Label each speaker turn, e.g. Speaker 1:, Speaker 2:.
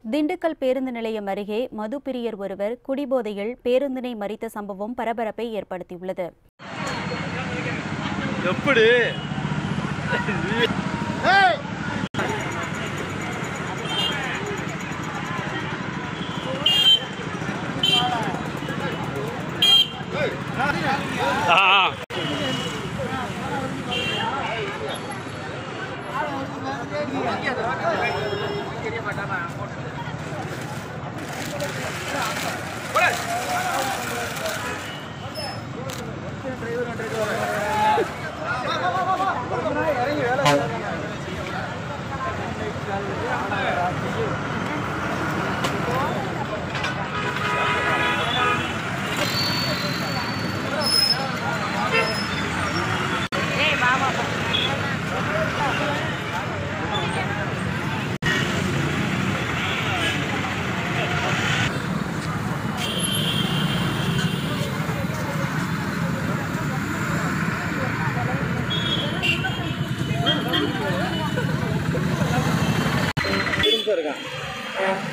Speaker 1: திண்டுக்கல் பேருந்து நிலையம் அருகே மது பிரியர் ஒருவர் குடிபோதையில் பேருந்தினை மறித்த சம்பவம் பரபரப்பை ஏற்படுத்தியுள்ளது
Speaker 2: எப்படி ஆ
Speaker 3: இருக்கான்